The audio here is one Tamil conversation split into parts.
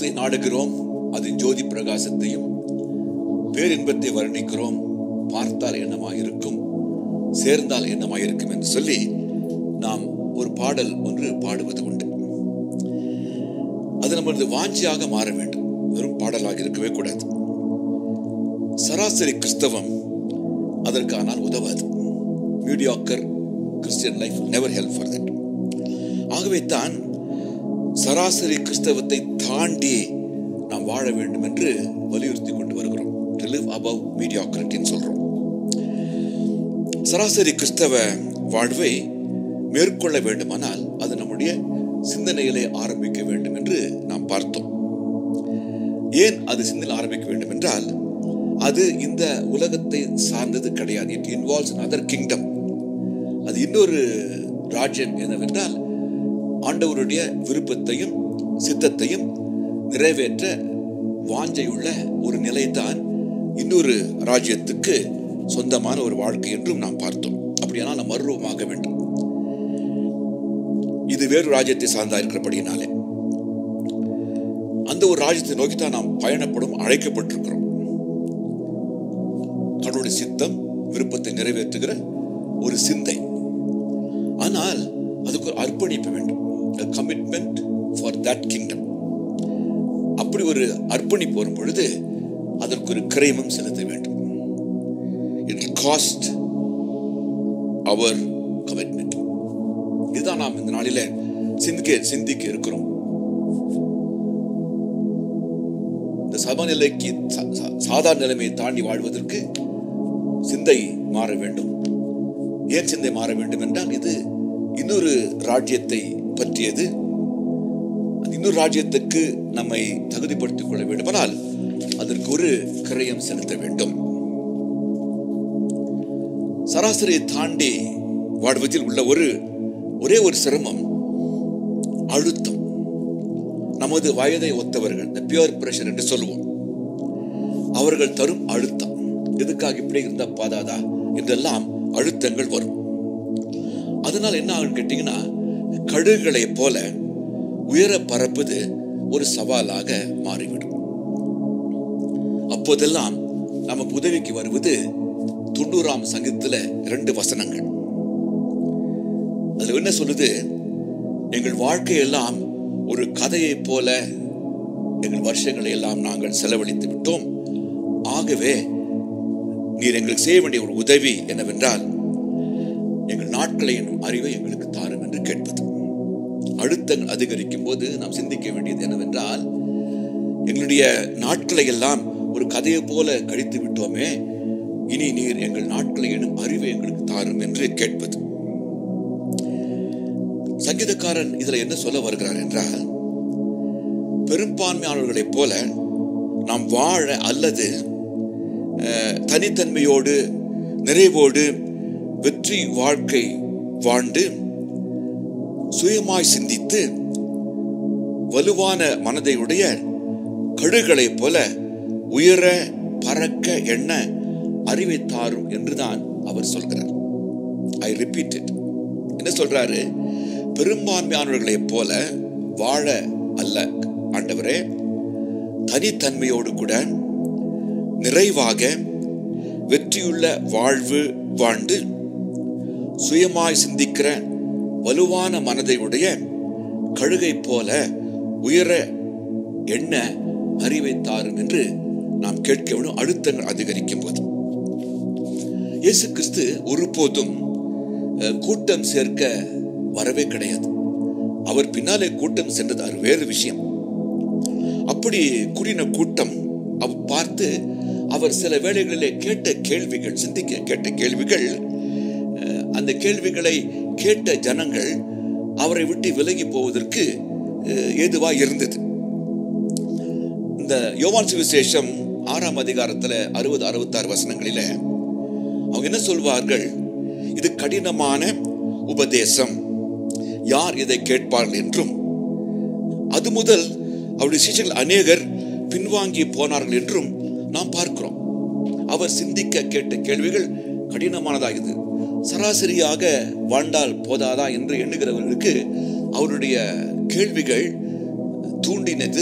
பரலோகத்தை நாடுகிறோம் அதன் ஜோதி பிரகாசத்தையும் பேரின்பத்தை வர்ணிக்கிறோம் பார்த்தால் என்னமாய் இருக்கும் சேர்ந்தால் என்னமாய் இருக்கும் என்று சொல்லி நாம் ஒரு பாடல் ஒன்று பாடுவது உண்டு அது நமது வாஞ்சியாக மாற வேண்டும் வெறும் பாடலாக இருக்கவே கூடாது சராசரி கிறிஸ்தவம் அதற்கானால் உதவாது mediocre Christian life never help for that ஆகவே தான் சராசரி கிறிஸ்தவத்தை தாண்டி நாம் வாழ வேண்டும் என்று வலியுறுத்தி கொண்டு வருகிறோம் டு லிவ் அபவ் மீடியாக்ரிட்டின்னு சொல்றோம் சராசரி கிறிஸ்தவ வாழ்வை மேற்கொள்ள வேண்டுமானால் அது நம்முடைய சிந்தனைகளை ஆரம்பிக்க வேண்டும் என்று நாம் பார்த்தோம் ஏன் அது சிந்தனை ஆரம்பிக்க வேண்டும் என்றால் அது இந்த உலகத்தை சார்ந்தது கிடையாது இட் இன்வால்வ்ஸ் அதர் கிங்டம் அது இன்னொரு ராஜ்யம் என்னவென்றால் ஆண்டவருடைய விருப்பத்தையும் சித்தத்தையும் நிறைவேற்ற வாஞ்சையுள்ள ஒரு நிலைதான் இன்னொரு ராஜ்யத்துக்கு சொந்தமான ஒரு வாழ்க்கை என்றும் நாம் பார்த்தோம் அப்படியானால் நாம் மர்வமாக வேண்டும் இது வேறு ராஜ்யத்தை சார்ந்தா இருக்கிறபடினாலே அந்த ஒரு ராஜ்யத்தை நோக்கி தான் நாம் பயணப்படும் அழைக்கப்பட்டிருக்கிறோம் கடவுளுடைய சித்தம் விருப்பத்தை நிறைவேற்றுகிற ஒரு சிந்தை ஆனால் அதுக்கு ஒரு அர்ப்பணிப்பு வேண்டும் கமிட்மெண்ட் ஃபார் தட் கிங்டம் அப்படி ஒரு அர்ப்பணிப்பு வரும் பொழுது அதற்கு ஒரு கிரயமும் செலுத்த வேண்டும் இட் காஸ்ட் அவர் கமிட்மெண்ட் இதுதான் நாம் இந்த நாளில சிந்திக்க சிந்திக்க இருக்கிறோம் இந்த சமநிலைக்கு சா- சா- சாதாரண நிலைமையை தாண்டி வாழ்வதற்கு சிந்தை மாற வேண்டும் ஏன் சிந்தை மாற வேண்டும் என்றால் இது இன்னொரு ராஜ்யத்தை பற்றியது அந்த இன்னொரு ராஜ்யத்துக்கு நம்மை தகுதிப்படுத்திக் கொள்ள வேண்டுமானால் அதற்கு ஒரு கிரயம் செலுத்த வேண்டும் சராசரியை தாண்டி வாழ்வதில் உள்ள ஒரு ஒரே ஒரு சிரமம் அழுத்தம் நமது வயதை ஒத்தவர்கள் இந்த பியூர் பிரஷர் என்று சொல்லுவோம் அவர்கள் தரும் அழுத்தம் எதுக்காக இப்படி இருந்தா பாதாதா என்றெல்லாம் அழுத்தங்கள் வரும் அதனால் என்ன ஆகும் கேட்டீங்கன்னா கழுகுகளை போல உயர பறப்பது ஒரு சவாலாக மாறிவிடும் அப்போதெல்லாம் நமக்கு உதவிக்கு வருவது தொண்ணூறாம் சங்கத்துல இரண்டு வசனங்கள் அதுல என்ன சொல்லுது எங்கள் வாழ்க்கையெல்லாம் ஒரு கதையைப் போல எங்கள் வருஷங்களை எல்லாம் நாங்கள் செலவழித்து விட்டோம் ஆகவே நீர் எங்களுக்கு செய்ய வேண்டிய ஒரு உதவி என்னவென்றால் எங்கள் நாட்களை என்னும் அறிவை எங்களுக்கு தாரும் என்று கேட்பது அழுத்தங்கள் அதிகரிக்கும் போது நாம் சிந்திக்க வேண்டியது என்னவென்றால் எங்களுடைய நாட்களை எல்லாம் ஒரு கதையை போல கழித்து விட்டோமே இனி நீர் எங்கள் நாட்களை எனும் அறிவை எங்களுக்கு தாரும் என்று கேட்பது சங்கீதக்காரன் இதுல என்ன சொல்ல வருகிறார் என்றால் பெரும்பான்மையானவர்களைப் போல நாம் வாழ அல்லது அஹ், தனித்தன்மையோடு நிறைவோடு வெற்றி வாழ்க்கை வாழ்ந்து சுயமாய் சிந்தித்து வலுவான மனதையுடைய கழுகளைப் போல உயர பறக்க எண்ண அறிவை தாரும் என்றுதான் அவர் சொல்கிறார் ஐ ரிப்பீட் இட் என்ன சொல்றாரு பெரும்பான்மையானவர்களைப் போல வாழ அல்ல ஆண்டவரே தனித்தன்மையோடு கூட நிறைவாக வெற்றியுள்ள வாழ்வு வாழ்ந்து சுயமாய் சிந்திக்கிற வலுவான மனதை உடைய கழுகை போல உயர எண்ண அறிவை தாரும் என்று நாம் கேட்க வேண்டும் அழுத்தங்கள் அதிகரிக்கும் போது இயேசு கிறிஸ்து ஒருபோதும் அஹ், கூட்டம் சேர்க்க வரவே கிடையாது அவர் பின்னாலே கூட்டம் சென்றது அது வேறு விஷயம் அப்படி கூடின கூட்டம் அவ பார்த்து அவர் சில வேளைகளிலே கேட்ட கேள்விகள் சிந்திக்க கேட்ட கேள்விகள் அஹ், அந்த கேள்விகளை கேட்ட ஜனங்கள் அவரை விட்டு விலகி போவதற்கு அஹ், ஏதுவாய் இருந்தது இந்த யோவான் சுவிசேஷம் ஆறாம் அதிகாரத்துல அறுபது அறுபத்தாறு வசனங்களில அவங்க என்ன சொல்வார்கள் இது கடினமான உபதேசம் யார் இதை கேட்பார்கள் என்றும் அது முதல் அவருடைய சிஷ்யர்கள் அநேகர் பின்வாங்கி போனார்கள் என்றும் நாம் பார்க்கிறோம் அவர் சிந்திக்க கேட்ட கேள்விகள் கடினமானதாகுது சராசரியாக வாழ்ந்தால் போதாதா என்று எண்ணுகிறவர்களுக்கு அவருடைய கேள்விகள் தூண்டினது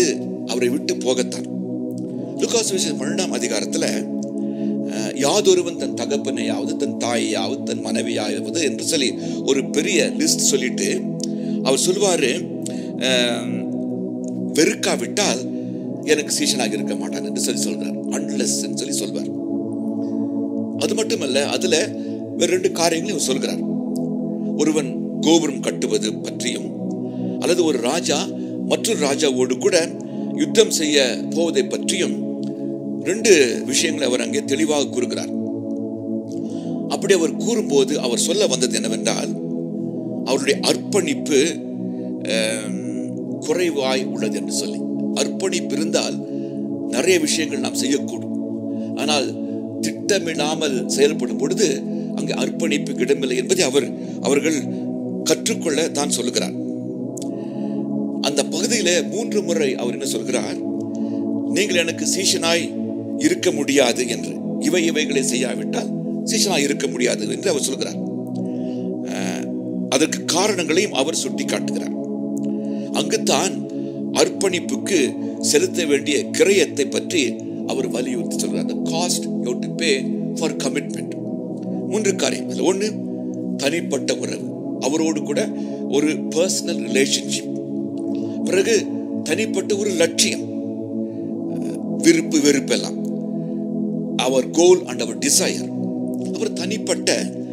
அவரை விட்டு போகத்தான் லுகாஸ் விசேஷம் பன்னெண்டாம் அதிகாரத்தில் அஹ், யாதொருவன் தன் தகப்பனையாவது தன் தாயையாவது தன் மனைவியாவது என்று சொல்லி ஒரு பெரிய லிஸ்ட் சொல்லிட்டு அவர் சொல்வாரு அஹ், வெறுக்காவிட்டால் எனக்கு சீசனாக இருக்க மாட்டான் என்று சொல்லி சொல்றார் அன்லெஸ் சொல்லி சொல்வார் அது மட்டுமல்ல அதுல வேற ரெண்டு காரியங்களையும் அவர் சொல்கிறார் ஒருவன் கோபுரம் கட்டுவது பற்றியும் அல்லது ஒரு ராஜா மற்றொரு ராஜாவோடு கூட யுத்தம் செய்ய போவதை பற்றியும் ரெண்டு விஷயங்களை அவர் அங்கே தெளிவாக கூறுகிறார் அப்படி அவர் கூறும்போது அவர் சொல்ல வந்தது என்னவென்றால் அவருடைய அர்ப்பணிப்பு ஆம், குறைவாய் உள்ளது என்று சொல்லி அர்ப்பணிப்பு இருந்தால் நிறைய விஷயங்கள் நாம் செய்யக்கூடும் ஆனால் திட்டமிடாமல் செயல்படும் பொழுது அங்கே அர்ப்பணிப்புக்கு இடமில்லை என்பதை அவர் அவர்கள் கற்றுக்கொள்ள தான் சொல்லுகிறார் அந்த பகுதியில மூன்று முறை அவர் என்ன சொல்கிறார் நீங்கள் எனக்கு சீஷனாய் இருக்க முடியாது என்று இவை இவைகளை செய்யாவிட்டால் சீஷனாய் இருக்க முடியாது என்று அவர் சொல்கிறார் அஹ், அதற்கு காரணங்களையும் அவர் சுட்டி காட்டுகிறார் அங்குதான் அர்ப்பணிப்புக்கு செலுத்த வேண்டிய கிரயத்தை பற்றி அவர் வலியுறுத்தி சொல்கிறார் the cost you have to pay for commitment மூன்று காரியம் அதுல ஒண்ணு தனிப்பட்ட உறவு அவரோடு கூட ஒரு பர்சனல் ரிலேஷன்ஷிப் பிறகு தனிப்பட்ட ஒரு லட்சியம் அஹ், விருப்பு வெறுப்பெல்லாம் அவர் கோல் அண்ட் அவர் டிசையர் அவர் தனிப்பட்ட